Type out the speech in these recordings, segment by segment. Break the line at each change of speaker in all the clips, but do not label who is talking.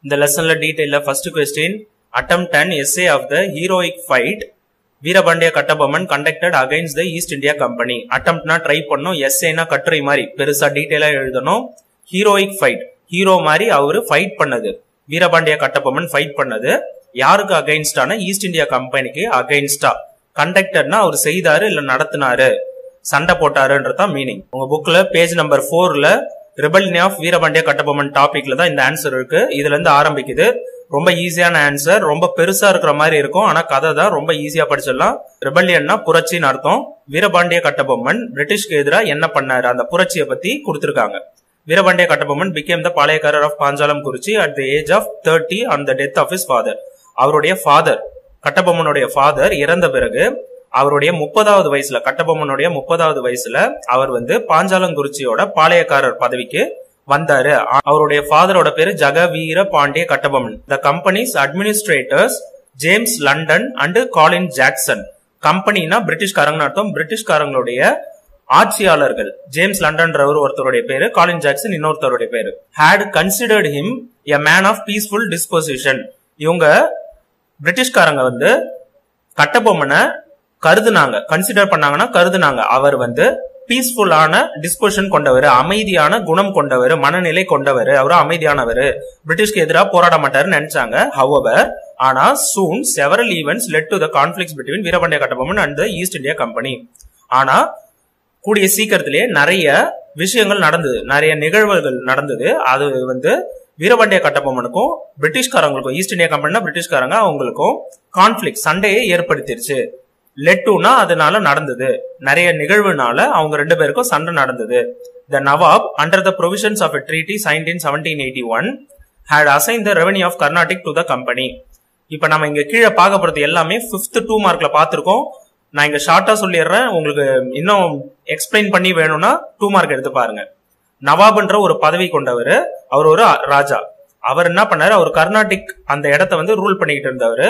இந்த லெசன்ல டீடைல்ல first question attempt an essay of the heroic fight Veerapandiya Kattabomman conducted against the East India Company அட்டம்ப்ட்னா try பண்ணும் எஸ்ஏனா கட்டுரை மாதிரி பெருசா டீடைலா எழுதணும் ஹீரோயிக் ஃபைட் ஹீரோ மாதிரி அவரு ஃபைட் பண்ணது வீரபாண்டிய கட்டபொம்மன் ஃபைட் பண்ணது யாருக்கு அகைன்ஸ்டான ஈஸ்ட் இந்தியா கம்பெனிக்கு அகைன்ஸ்டா கண்டக்டர்னா அவர் செய்தாரு இல்ல நடத்தினாரு சண்டை போட்டாருன்றதான் மீனிங் உங்க புக்ல பேஜ் நம்பர் ஃபோர்ல ரிபல்னி ஆஃப் வீரபாண்டிய கட்டபொம்மன் டாபிக்ல தான் இந்த ஆன்சர் இருக்கு இதுல இருந்து ஆரம்பிக்குது ரொம்ப ஈஸியான ஆன்சர் ரொம்ப பெருசா இருக்கிற மாதிரி இருக்கும் ஆனா கதை தான் ரொம்ப ஈஸியா படிச்சிடலாம் ரிபல்லியன்னா புரட்சின்னு அர்த்தம் வீரபாண்டிய கட்டபொம்மன் பிரிட்டிஷ்க்கு எதிராக என்ன பண்ணாரு அந்த புரட்சியை பத்தி கொடுத்திருக்காங்க Veerapandiya Kattabomman became the Palayakkarar of Panchalam Kurichi at the age of thirty on the death of his father அவருடைய ஃபாதர் கட்டபொம்மனுடைய ஃபாதர் இறந்த பிறகு அவருடைய முப்பதாவது வயசுல கட்டபொம்மனுடைய முப்பதாவது வயசுல அவர் வந்து பாஞ்சாலங்குறிச்சியோட பாளையக்காரர் பதவிக்கு வந்தாரு அவருடைய ஃபாதரோட பேரு Jagaveera Pandiya Kattabomman the company's administrators James London and Colin Jackson கம்பெனினா பிரிட்டிஷ்காரங்கன்னு அர்த்தம் பிரிட்டிஷ்காரங்களுடைய ஆட்சியாளர்கள் ஜேம்ஸ் லண்டன்றவர் ஒருத்தருடைய பேரு காலின் ஜாக்சன் இன்னொருத்தருடைய பேரு had considered him a man of peaceful disposition இவங்க பிரிட்டிஷ்காரங்க வந்து கட்டபொம்மனை கருதுனாங்க கன்சிடர் பண்ணாங்கன்னா கருதுனாங்க அவர் வந்து பீஸ்ஃபுல்லான டிஸ்போஷன் கொண்டவர் அமைதியான குணம் கொண்டவர் மனநிலை கொண்டவர் அவரு அமைதியானவர் பிரிட்டிஷ்க்கு எதிராக போராட மாட்டாருன்னு நினைச்சாங்க ஹவவர் ஆனா soon several events led to the conflicts between Veerapandiya Kattabomman and the East India Company ஆனா கூடிய சீக்கிரத்திலேயே நிறைய விஷயங்கள் நடந்தது நிறைய நிகழ்வுகள் நடந்தது அது வந்து வீரபாண்டிய கட்டபொம்மனுக்கும் பிரிட்டிஷ்காரங்களுக்கும் ஈஸ்ட் இந்தியா கம்பெனினா பிரிட்டிஷ்காரங்க அவங்களுக்கும் கான்ஃபிளிக் சண்டையை ஏற்படுத்திருச்சு லெட்டுனா அதனால நடந்தது நிறைய நிகழ்வுனால அவங்க ரெண்டு பேருக்கும் சண்டை நடந்தது the nawab under the provisions of a treaty signed in seventeen eighty one had assign the revenue of Carnatic to the company இப்ப நம்ம இங்க கீழே பார்க்க போறது எல்லாமே பிப்த் டூ மார்க்ல பார்த்திருக்கோம் நான் இங்க ஷார்ட்டா சொல்லிடுறேன் உங்களுக்கு இன்னும் எக்ஸ்பிளைன் பண்ணி வேணும்னா டூ மார்க் எடுத்து பாருங்க நவாப்ன்ற ஒரு பதவி கொண்டவர் அவர் ஒரு ராஜா அவர் என்ன பண்ணாரு அவர் கர்நாடிக் அந்த இடத்த வந்து ரூல் பண்ணிக்கிட்டு இருந்தவர்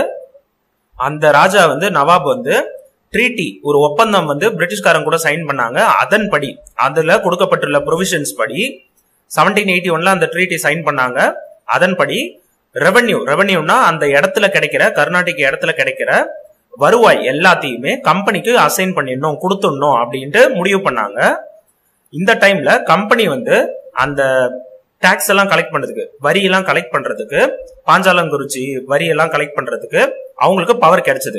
அந்த ராஜா வந்து நவாப் வந்து ட்ரீட்டி ஒரு ஒப்பந்தம் வந்து பிரிட்டிஷ்காரங்க கூட சைன் பண்ணாங்க அதன்படி அதுல கொடுக்கப்பட்டுள்ள ப்ரொவிஷன்ஸ் படி செவன்டீன் எயிட்டி ஒன்ல அந்த ட்ரீட்டி சைன் பண்ணாங்க அதன்படி ரெவன்யூ ரெவன்யூனா அந்த இடத்துல கிடைக்கிற கர்நாடிக் இடத்துல கிடைக்கிற வருவாய் எல்லாத்தையுமே கம்பெனிக்கு அசைன் பண்ணிடணும் கொடுத்துடணும் அப்படின்ட்டு முடிவு பண்ணாங்க இந்த டைம்ல கம்பெனி வந்து அந்த டாக்ஸ் எல்லாம் கலெக்ட் பண்றதுக்கு வரி எல்லாம் கலெக்ட் பண்றதுக்கு பாஞ்சாலங்குறிச்சி வரி எல்லாம் கலெக்ட் பண்றதுக்கு அவங்களுக்கு பவர் கிடைச்சது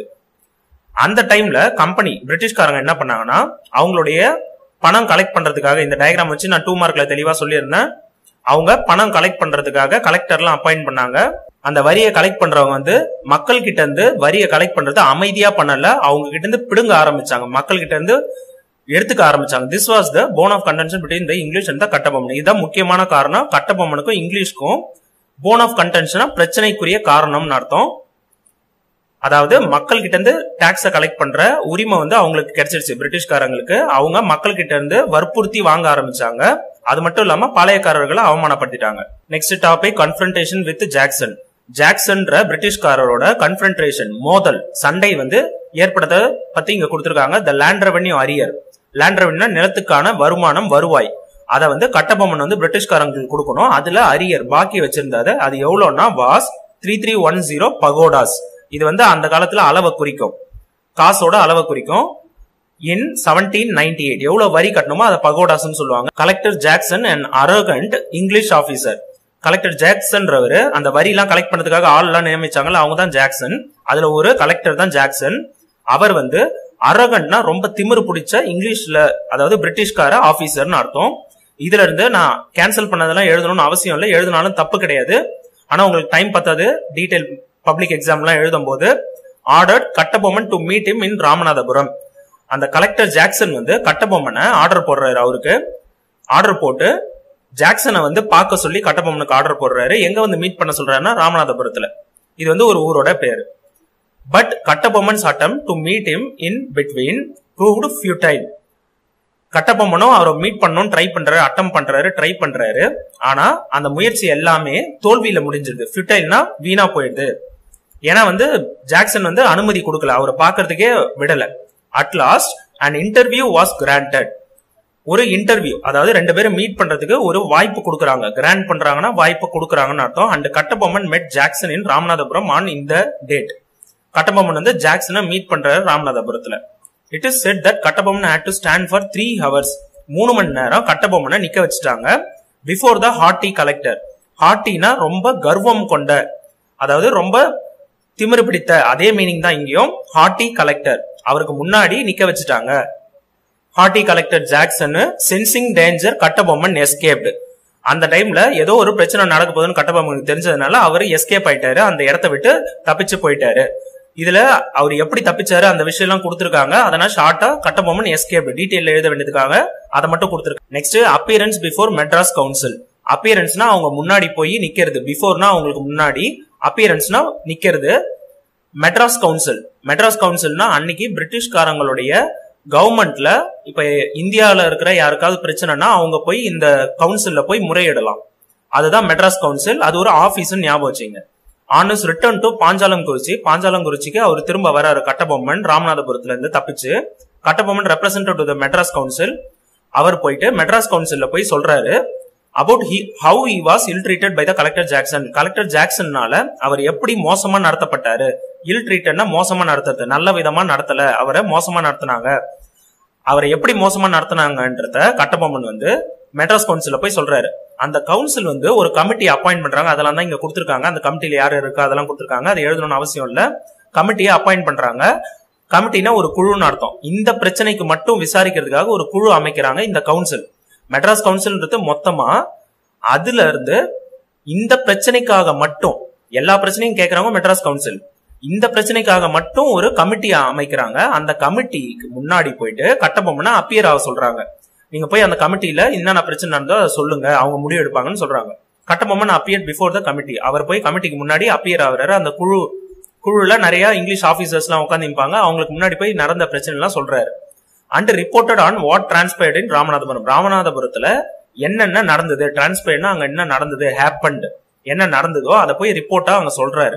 அந்த டைம்ல கம்பெனி பிரிட்டிஷ்காரங்க என்ன பண்ணாங்கன்னா அவங்களுடைய பணம் கலெக்ட் பண்றதுக்காக இந்த டயக்ராம் வச்சு நான் டூ மார்க்ல தெளிவா சொல்லியிருந்தேன் அவங்க பணம் கலெக்ட் பண்றதுக்காக கலெக்டர்லாம் அப்பாயிண்ட் பண்ணாங்க அந்த வரியை கலெக்ட் பண்றவங்க வந்து மக்கள் கிட்ட இருந்து வரியை கலெக்ட் பண்றது அமைதியா பண்ணல அவங்க கிட்ட இருந்து பிடுங்க ஆரம்பிச்சாங்க மக்கள் கிட்ட இருந்து எடுத்துக்க ஆரம்பிச்சாங்க this was the bone of contention between the English and the Kattabomman இதுதான் முக்கியமான காரணம் கட்டபொம்மனுக்கும் இங்கிலீஷ்க்கும் போன் ஆஃப் கண்டென்ஷனா பிரச்சனைக்குரிய காரணம்னு அர்த்தம் அதாவது மக்கள் கிட்ட இருந்து டாக்ஸ கலெக்ட் பண்ற உரிமை வந்து அவங்களுக்கு கிடைச்சிருச்சு பிரிட்டிஷ்காரங்களுக்கு அவங்க மக்கள் கிட்ட இருந்து வற்புறுத்தி வாங்க ஆரம்பிச்சாங்க அது மட்டும் இல்லாம பாளையக்காரர்களை அவமானப்படுத்திட்டாங்க next topic confrontation with Jackson ஜாக்சன்ற பிரிட்டிஷ்காரரோட கன்ஃபரன்டேஷன் மோதல் சண்டை வந்து ஏற்படுத்த பத்தி இங்க கொடுத்திருக்காங்க the land revenue arrear land revenue நிலத்துக்கான வருமானம் வருவாய் அதை வந்து கட்டபொம்மன் வந்து பிரிட்டிஷ்காரங்களுக்கு கொடுக்கணும் அதுல அரியர் பாக்கி வச்சிருந்தது அது எவ்வளவுனா was three three one zero pagodas இது வந்து அந்த காலத்துல அளவை குறிக்கும் காசோட அளவை குறிக்கும் இன் செவன்டீன் நைன்டி எயிட் எவ்வளவு வரி கட்டணுமோ அதை பகோடாஸ்னு சொல்லுவாங்க collector Jackson and arrogant English officer collector ஜாக்சன்றவர் அந்த வரி எல்லாம் கலெக்ட் பண்ணதுக்காக ஆள் எல்லாம் நியமிச்சாங்கல்ல அவங்க தான் ஜாக்சன் அதுல ஒரு கலெக்டர் தான் ஜாக்சன் அவர் வந்து அரகண்ட்னா ரொம்ப திமிரு பிடிச்ச இங்கிலீஷ்ல அதாவது பிரிட்டிஷ்கார ஆபீசர்னு அர்த்தம் இதுல இருந்து நான் கேன்சல் பண்ணதெல்லாம் எழுதணும்னு அவசியம் இல்லை எழுதினாலும் தப்பு கிடையாது ஆனா உங்களுக்கு டைம் பத்தாது டீடைல் பப்ளிக் எக்ஸாம்லாம் எழுதும் போது order Kattabomman to meet him in Ramanathapuram அந்த கலெக்டர் ஜாக்சன் வந்து கட்டபொம்மனை ஆர்டர் போடுறாரு அவருக்கு ஆர்டர் போட்டு ஜாக்சனை வந்து பார்க்க சொல்லி கட்டபொம்மனுக்கு ஆர்டர் போடுறாரு எங்க வந்து மீட் பண்ண சொல்றாருன்னா ராமநாதபுரத்துல இது வந்து ஒரு ஊரோட பேரு but Kattabomman's attempt to meet him in between proved futile கட்டபொம்மனும் அவரை மீட் பண்ணணும் ட்ரை பண்றாரு அட்டம் பண்றாரு ட்ரை பண்றாரு ஆனா அந்த முயற்சி எல்லாமே தோல்வியில முடிஞ்சிருது ஃபியூட்டைல்னா வீணா போயிடுது ஏன்னா வந்து ஜாக்சன் வந்து அனுமதி கொடுக்கல அவரை பாக்குறதுக்கே விடல at last and interview was granted ஒரு இன்டர்வியூ அதாவது ரெண்டு பேரும் மீட் பண்றதுக்கு ஒரு வாய்ப்பு கொடுக்குறாங்க கிராண்ட் பண்றாங்கன்னா வாய்ப்பு கொடுக்குறாங்கன்னு அர்த்தம் and Kattabomman met Jackson in Ramanathapuram on இந்த டேட் கட்டபொம்மன் வந்து ஜாக்சனை மீட் பண்றாரு ராமநாதபுரத்துல it is said that Kattabomman had to stand for three hours மூணு மணி நேரம் கட்டபொம்மனை நிக்க வச்சுட்டாங்க பிஃபோர் த ஹார்டி கலெக்டர் ஹார்டினா ரொம்ப கர்வம் கொண்ட அதாவது ரொம்ப திமிரு பிடித்த அதே மீனிங் தான் இங்கேயும் ஹார்டி கலெக்டர் அவருக்கு முன்னாடி நிக்க வச்சுட்டாங்க haughty collector Jackson sensing danger Kattabomman escaped அந்த டைம்ல ஏதோ ஒரு பிரச்சனை நடக்க போகுதுன்னு கட்டபொம்மனுக்கு தெரிஞ்சதுனால அவர் எஸ்கேப் ஆயிட்டாரு அந்த இடத்த விட்டு தப்பிச்சு போயிட்டாரு இதுல அவர் எப்படி தப்பிச்சாரு அந்த விஷயம் எல்லாம் கொடுத்துருக்காங்க அதனால ஷார்ட்டா கட்டபொம்மன் எஸ்கேப் டீடைல் எழுத வேண்டியதுக்காக அதை மட்டும் கொடுத்துருக்காங்க next appearance before Madras council அப்பியரன்ஸ்னா அவங்க முன்னாடி போய் நிக்கிறது பிஃபோர்னா அவங்களுக்கு முன்னாடி அப்பியரன்ஸ்னா நிக்கிறது மெட்ராஸ் கவுன்சில் மெட்ராஸ் கவுன்சில்னா அன்னைக்கு பிரிட்டிஷ்காரங்களுடைய கவர்மெண்ட்ல இப்ப இந்தியாவில இருக்கிற யாருக்காவது பிரச்சனைனா அவங்க போய் இந்த கவுன்சில்ல போய் முறையிடலாம் அதுதான் மெட்ராஸ் கவுன்சில் அது ஒரு ஆபீஸ் ஞாபகம் வச்சுங்க on his return to Panchalam Kurichi Panchalam குறிச்சிக்கு அவர் திரும்ப வராரு கட்டபொம்மன் ராமநாதபுரத்துல இருந்து தப்பிச்சு Kattabomman represented to the Madras council அவர் போயிட்டு மெட்ராஸ் கவுன்சில்ல போய் சொல்றாரு about he how he was ill treated by the collector Jackson collector ஜாக்சன்னால அவர் எப்படி மோசமா நடத்தப்பட்டாரு இல் ட்ரீட்டட்னா மோசமா நடத்துறது நல்ல விதமா நடத்தல அவரை மோசமா நடத்தினாங்க அவரை எப்படி மோசமா நடத்தினாங்கன்றத கட்டபொம்மன் வந்து மெட்ராஸ் கவுன்சில்ல போய் சொல்றாரு அந்த கவுன்சில் வந்து ஒரு கமிட்டி அப்பாயிண்ட் பண்றாங்க அதெல்லாம் தான் இங்க கொடுத்துருக்காங்க அந்த கமிட்டியில யார் இருக்கா அதெல்லாம் கொடுத்துருக்காங்க அதை எழுதணும்னு அவசியம் இல்ல கமிட்டியை அப்பாயிண்ட் பண்றாங்க கமிட்டினா ஒரு குழுன்னு அர்த்தம் இந்த பிரச்சனைக்கு மட்டும் விசாரிக்கிறதுக்காக ஒரு குழு அமைக்கிறாங்க இந்த கவுன்சில் மெட்ராஸ் கவுன்சில்ன்றது மொத்தமா அதுல இருந்து இந்த பிரச்சனைக்காக மட்டும் எல்லா பிரச்சனையும் கேட்கறவங்க மெட்ராஸ் கவுன்சில் இந்த பிரச்சனைக்காக மட்டும் ஒரு கமிட்டி அமைக்கிறாங்க அந்த கமிட்டிக்கு முன்னாடி போயிட்டு கட்டபொம்மனை அப்பியர் ஆக சொல்றாங்க நீங்க போய் அந்த கமிட்டியில என்னென்ன பிரச்சனை நடந்தோ அதை சொல்லுங்க அவங்க முடிவு எடுப்பாங்கன்னு சொல்றாங்க Kattabomman appear before the committee அவர் போய் கமிட்டிக்கு முன்னாடி அப்பியர் ஆகுறாரு அந்த குழு குழுல நிறைய இங்கிலீஷ் ஆபீசர்ஸ் எல்லாம் உட்காந்துப்பாங்க அவங்களுக்கு முன்னாடி போய் நடந்த பிரச்சனை எல்லாம் சொல்றாரு and reported on what transpired in Ramanathapuram ராமநாதபுரத்துல என்னென்ன நடந்தது டிரான்ஸ்பயர்னா அங்க என்ன நடந்தது ஹேப்பன்டு என்ன நடந்ததோ அதை போய் ரிப்போர்ட்டா அவங்க சொல்றாரு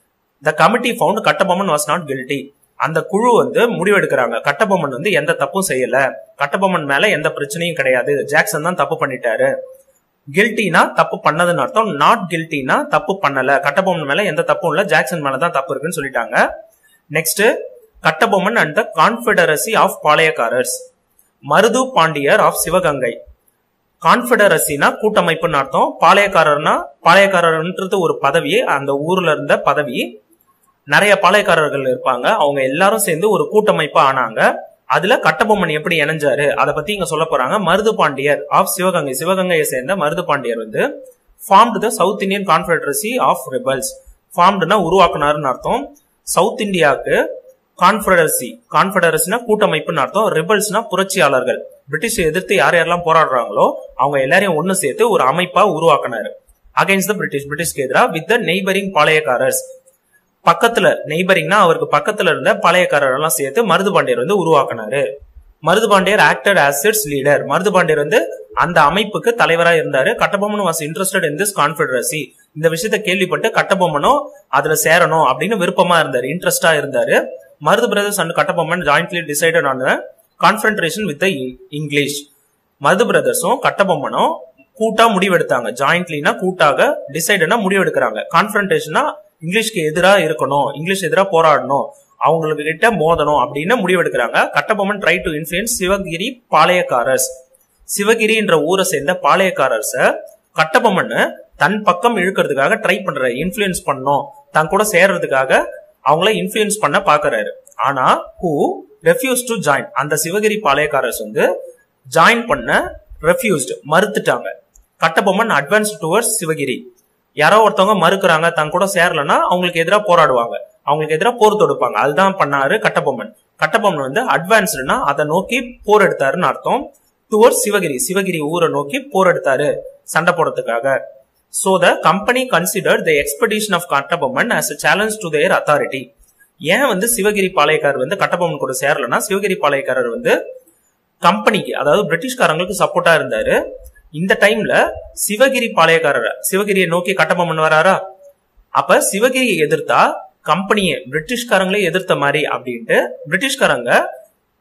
the committee found Kattabomman was not guilty அந்த குழு வந்து முடிவெடுக்கிறாங்க கட்டபொம்மன் வந்து எந்த தப்பும் செய்யல கட்டபொம்மன் மேல எந்த பிரச்சனையும் கிடையாது ஜாக்சன் தான் தப்பு பண்ணிட்டாரு கில்ட்டினா தப்பு பண்ணதுன்னு அர்த்தம் நாட் கில்ட்டினா தப்பு பண்ணல கட்டபொம்மன் மேல எந்த தப்பும் இல்ல ஜாக்சன் மேல தான் தப்பு இருக்குன்னு சொல்லிட்டாங்க next Kattabomman and the confederacy of Palayakkarars Marudhu Pandiyar of Sivaganga கான்ஃபெடரசினா கூட்டமைப்புன்னு அர்த்தம் பாளையக்காரர்னா பாளையக்காரர்ன்றது ஒரு பதவி அந்த ஊர்ல இருந்த பதவி நிறைய பாளையக்காரர்கள் இருப்பாங்க அவங்க எல்லாரும் சேர்ந்து ஒரு கூட்டமைப்பா ஆனாங்க அதுல கட்டபொம்மன் எப்படி இணைஞ்சாரு அதை பத்தி இங்க சொல்ல போறாங்க மருது பாண்டியர் ஆஃப் சிவகங்கை சிவகங்கையை சேர்ந்த மருது பாண்டியர் வந்து formed the South Indian confederacy of rebels ஃபார்ம்டுனா உருவாக்குனாருன்னு அர்த்தம் சவுத் இந்தியாவுக்கு கான்ஃபெடரசி கான்ஃபெடரசினா கூட்டமைப்புன்னு அர்த்தம் ரிபல்ஸ்னா புரட்சியாளர்கள் பிரிட்டிஷ் எதிர்த்து யார் யாரெல்லாம் போராடுறாங்களோ அவங்க எல்லாரையும் ஒன்னு சேர்த்து ஒரு அமைப்பா உருவாக்குனாரு அகைன்ஸ்ட் த பிரிட்டிஷ் பிரிட்டிஷ்க்கு எதிராக வித் த நெய்பரிங் பாளையக்காரர்ஸ் பக்கத்துல நெய்பரிங்னா அவருக்கு பக்கத்துல இருந்த பாளையக்காரர் எல்லாம் சேர்த்து மருது பாண்டியர் வந்து உருவாக்குனாரு மருது பாண்டியர் actor acids leader Marudhu Pandiyar வந்து அந்த அமைப்புக்கு தலைவரா இருந்தாரு Kattabomman was interested in this confederacy இந்த விஷயத்த கேள்விப்பட்டு கட்டபொம்மனும் அதுல சேரணும் அப்படின்னு விருப்பமா இருந்தாரு இன்ட்ரெஸ்டா இருந்தாரு Marudhu brothers and Kattabomman jointly decided on confrontation with English Marudhu பிரதர்ஸும் கட்டபொம்மனும் கூட்டா முடிவெடுத்தாங்க ஜாயின்ட்லினா கூட்டாக டிசைடனா முடிவெடுக்கிறாங்க கான்ஃபரன்டேஷனா இங்கிலீஷ்க்கு எதிராக இருக்கணும் இங்கிலீஷ் எதிராக போராடணும் அவங்களுக்கு கிட்ட மோதணும் அப்படின்னு முடிவெடுக்கிறாங்க Kattabomman try to influence Sivagiri Palayakkarars சிவகிரின்ற ஊரை சேர்ந்த பாளையக்காரர்ஸ கட்டபொம்மன் தன் பக்கம் இழுக்கிறதுக்காக ட்ரை பண்ற இன்ஃபுளுன்ஸ் பண்ணோம் தன் கூட சேர்றதுக்காக அவங்கள இன்ஃபுளுன்ஸ் பண்ண பாக்குறாரு ஆனா ஹூ ரெஃப்யூஸ் டு ஜாயின் அந்த சிவகிரி பாளையக்காரர்ஸ் வந்து ஜாயின் பண்ண ரெஃப்யூஸ்டு மறுத்துட்டாங்க கட்டபொம்மன் அட்வான்ஸ் டுவர்ட்ஸ் சிவகிரி யாரோ ஒருத்தவங்க மறுக்கிறாங்க தன் கூட சேரலன்னா அவங்களுக்கு எதிராக போராடுவாங்க அவங்களுக்கு எதிராக போர் தொடுப்பாங்க அதுதான் பண்ணாரு கட்டபொம்மன் கட்டபொம்மன் வந்து அட்வான்ஸ்டுனா அதை நோக்கி போர் எடுத்தாருன்னு அர்த்தம் டுவர்ட்ஸ் சிவகிரி சிவகிரி ஊரை நோக்கி போர் எடுத்தாரு சண்டை போடுறதுக்காக so the company consider the expedition of Kattabomman as a challenge to their authority ஏன் வந்து சிவகிரி பாளையக்காரர் வந்து கட்டபொம்மன் கூட சேரலன்னா சிவகிரி பாளையக்காரர் வந்து கம்பெனிக்கு அதாவது பிரிட்டிஷ்காரங்களுக்கு சப்போர்ட்டா இருந்தாரு இந்த டைம்ல சிவகிரி பாளையக்காரர் சிவகிரியை நோக்கி கட்டபொம்மன் வராரா அப்ப சிவகிரியை எதிர்த்தா கம்பெனியை பிரிட்டிஷ்காரங்களே எதிர்த்த மாதிரி அப்படின்ட்டு பிரிட்டிஷ்காரங்க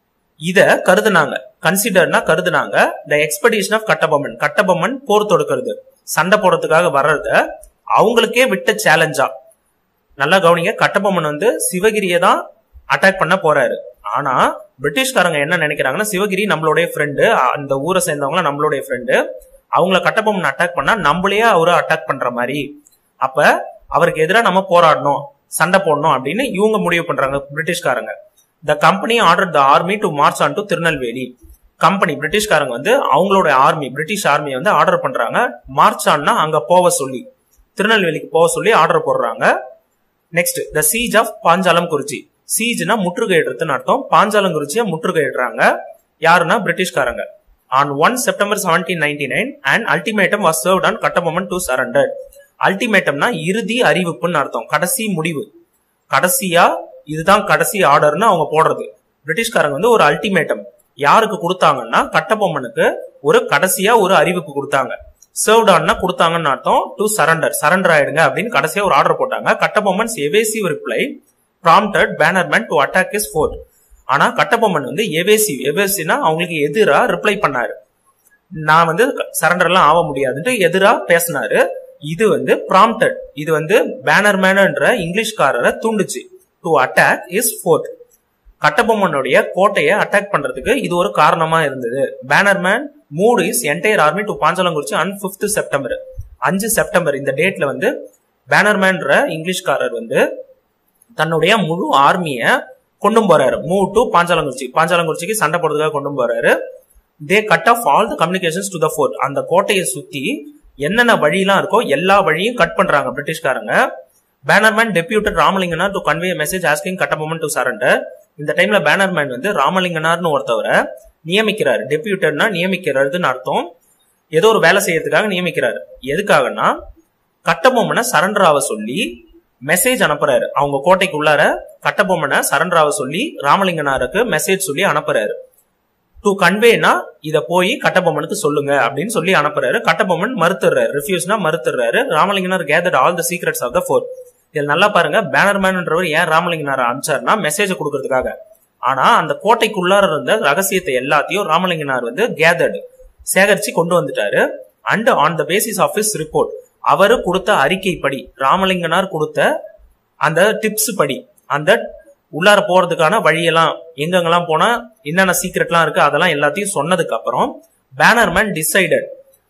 இத கருதுனாங்க கன்சிடர்னா கருதுனாங்க the expedition of Kattabomman Kattabomman போர் தொடுக்கிறது சண்டை போடுறதுக்காக வர்றத அவங்களுக்கே விட்ட சேலஞ்சா நல்லா கவனிங்க கட்டபொம்மன் வந்து சிவகிரியை தான் அட்டாக் பண்ண போறாரு ஆனா பிரிட்டிஷ்காரங்க என்ன நினைக்கிறாங்கன்னா சிவகிரி நம்மளுடைய ஃப்ரெண்டு அந்த ஊரை சேர்ந்தவங்க நம்மளுடைய ஃப்ரெண்டு அவங்கள கட்டபொம்மன் அட்டாக் பண்ணா நம்மளையே அவரு அட்டாக் பண்ற மாதிரி அப்ப அவருக்கு எதிராக நம்ம போராடணும் சண்டை போடணும் அப்படின்னு இவங்க முடிவு பண்றாங்க பிரிட்டிஷ்காரங்க the company order the army to march on to Tirunelveli company பிரிட்டிஷ்காரங்க வந்து அவங்களோட ஆர்மி பிரிட்டிஷ் ஆர்மியை வந்து ஆர்டர் பண்றாங்க மார்ச் ஆன்னா அங்க போக சொல்லி திருநெல்வேலிக்கு போக சொல்லி ஆர்டர் போடுறாங்க நெக்ஸ்ட் த சீஜ் ஆஃப் பாஞ்சாலம் குறிச்சி சீஜ்னா முற்றுகையிடுறதுன்னு அர்த்தம் பாஞ்சாலம் குறிச்சியை முற்றுகையிடுறாங்க யாருன்னா பிரிட்டிஷ்காரங்க on one September seventeen ninety nine and ultimatum was served on Kattabomman to surrender அல்டிமேட்டம்னா இறுதி அறிவிப்புன்னு அர்த்தம் கடைசி முடிவு கடைசியா இதுதான் கடைசி ஆர்டர்னு அவங்க போடுறது பிரிட்டிஷ்காரங்க வந்து ஒரு அல்டிமேட்டம் யாருக்கு கொடுத்தாங்கன்னா கட்டபொம்மனுக்கு ஒரு கடைசியா ஒரு அறிவிப்பு கொடுத்தாங்க சர்வ்ட் ஆன்னா கொடுத்தாங்கன்னு அர்த்தம் டு சரண்டர் சரண்டர் ஆயிடுங்க அப்படின்னு கடைசியா ஒரு ஆர்டர் போட்டாங்க Kattabomman's evasive reply prompted Bannerman to attack his fort ஆனா கட்டபொம்மன் வந்து எவேசிவ் எவேசினா அவங்களுக்கு எதிரா ரிப்ளை பண்ணாரு நான் வந்து சரண்டர் எல்லாம் ஆக முடியாதுன்ட்டு எதிரா பேசினாரு இது வந்து ப்ராம்டட் இது வந்து பேனர்மேன்ன்ற இங்கிலீஷ்காரரை தூண்டுச்சு டு அட்டாக் இஸ் ஃபோர்ட் கட்டபொம்மனுடைய கோட்டையை அட்டாக் பண்றதுக்கு இது ஒரு காரணமா இருந்தது Bannerman moved his entire army to Panchalankurichi and fifth September அஞ்சு செப்டம்பர் இந்த டேட்ல வந்து பேனர்மேன்ற இங்கிலீஷ்காரர் வந்து தன்னுடைய முழு ஆர்மிய கொண்டு போறாரு மூவ் டு பாஞ்சாலங்குறிச்சி பாஞ்சாலங்குறிச்சிக்கு சண்டை போடுறதுக்காக கொண்டு போறாரு they cut off all the communications to the fort அந்த கோட்டையை சுத்தி என்னென்ன வழியெல்லாம் இருக்கோ எல்லா வழியும் கட் பண்றாங்க பிரிட்டிஷ்காரங்க Bannerman deputed Ramalinganar to convey message asking Kattabomman to surrender இந்த டைம்ல பேனர்மேன் வந்து ராமலிங்கனார்னு ஒருத்தவரை நியமிக்கிறாரு டெபியூட்டட்னா நியமிக்கிறதுன்னு அர்த்தம் ஏதோ ஒரு வேலை செய்யறதுக்காக நியமிக்கிறாரு எதுக்காகனா கட்டபொம்மனை சரண்டர் ஆக சொல்லி மெசேஜ் அனுப்புறாரு அவங்க கோட்டைக்கு உள்ளார கட்டபொம்மனை சரண்டர் ஆக சொல்லி ராமலிங்கனாருக்கு மெசேஜ் சொல்லி அனுப்புறாரு டு கன்வேனா இத போய் கட்டபொம்மனுக்கு சொல்லுங்க அப்படின்னு சொல்லி அனுப்புறாரு கட்டபொம்மன் மறுத்துறாரு ரிஃப்யூஸ்னா மறுத்துறாரு Ramalinganar gathered all the secrets of the fort இதில் நல்லா பாருங்க பேனர்மேன்ன்றவர் ஏன் ராமலிங்கனார் அனுப்பிச்சாருன்னா மெசேஜ் கொடுக்கறதுக்காக ஆனா அந்த கோட்டைக்குள்ளார இருந்த ரகசியத்தை எல்லாத்தையும் ராமலிங்கனார் வந்து கேதர்டு சேகரிச்சு கொண்டு வந்துட்டாரு and on the basis of his report அவரு கொடுத்த அறிக்கைப்படி ராமலிங்கனார் கொடுத்த அந்த டிப்ஸ் படி அந்த உள்ளார போறதுக்கான வழியெல்லாம் எங்கெங்கெல்லாம் போனா என்னென்ன சீக்ரெட்லாம் இருக்கு அதெல்லாம் எல்லாத்தையும் சொன்னதுக்கு அப்புறம் Bannerman decided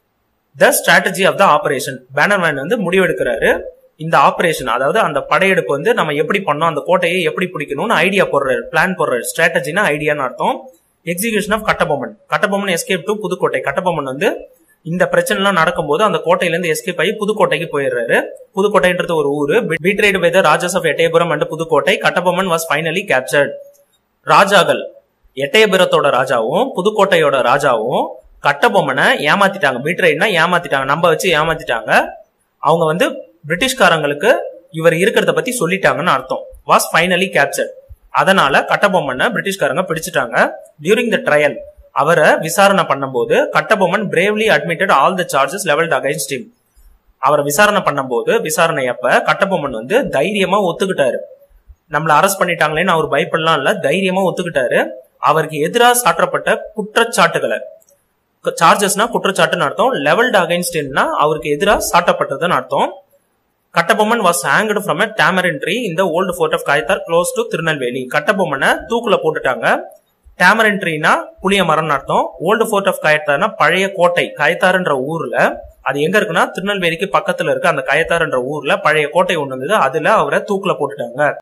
the strategy of the operation Bannerman வந்து முடிவெடுக்கிறாரு இந்த ஆபரேஷன் அதாவது அந்த படையெடுப்பு வந்து நம்ம எப்படி பண்ணோம் அந்த கோட்டையை எப்படி பிடிக்கணும்னு ஐடியா போடுறாரு பிளான் போடுறாரு ஸ்ட்ராட்டஜினா ஐடியான்னு அர்த்தம் execution of Kattabomman Kattabomman escape to Pudukkottai Kattabomman வந்து இந்த பிரச்சனை எல்லாம் நடக்கும்போது அந்த கோட்டையில இருந்து எஸ்கேப் ஆகி புதுக்கோட்டைக்கு போயிடுறாரு புதுக்கோட்டைன்றது ஒரு ஊரு betrayed by the rajas of Ettayapuram and Pudukkottai Kattabomman was finally captured ராஜாக்கள் எட்டயபுரத்தோட ராஜாவும் புதுக்கோட்டையோட ராஜாவும் கட்டபொம்மனை ஏமாத்திட்டாங்க பீட்ரைட்னா ஏமாத்திட்டாங்க நம்ப வச்சு ஏமாத்திட்டாங்க அவங்க வந்து பிரிட்டிஷ்காரங்களுக்கு இவர் இருக்கிறத பத்தி சொல்லிட்டாங்கன்னு அர்த்தம் வாஸ் ஃபைனலி கேப்சர்ட் அதனால கட்டபொம்மனை பிரிட்டிஷ்காரங்க பிடிச்சிட்டாங்க டியூரிங் த ட்ரையல் அவரை விசாரணை பண்ணும்போது Kattabomman bravely admitted all the charges levelled against him அவரை விசாரணை பண்ணும்போது விசாரணை அப்ப கட்டபொம்மன் வந்து தைரியமா ஒத்துக்கிட்டாரு நம்மள அரெஸ்ட் பண்ணிட்டாங்களேன்னு அவர் பயப்படலாம் இல்ல தைரியமா ஒத்துக்கிட்டாரு அவருக்கு எதிராக சாற்றப்பட்ட குற்றச்சாட்டுகளை சார்ஜஸ்னா குற்றச்சாட்டுன்னு அர்த்தம் லெவல்ட் அகைன்ஸ்ட்னா அவருக்கு எதிராக சாட்டப்பட்டதுன்னு அர்த்தம் Kattabomman was hanged from a tamarind tree in the old fort of Kayathar close to Tirunelveli கட்டபொம்மனை தூக்குல போட்டுட்டாங்க டேமரின் ட்ரீனா புளிய மரம்னு அர்த்தம் ஓல்டு ஃபோர்ட் ஆஃப் கயத்தார்னா பழைய கோட்டை கயத்தாருன்ற ஊர்ல அது எங்க இருக்குன்னா திருநெல்வேலிக்கு பக்கத்துல இருக்க அந்த கயத்தாருன்ற ஊர்ல பழைய கோட்டை ஒண்ணு இருந்தது அதுல அவரை தூக்குல போட்டுட்டாங்க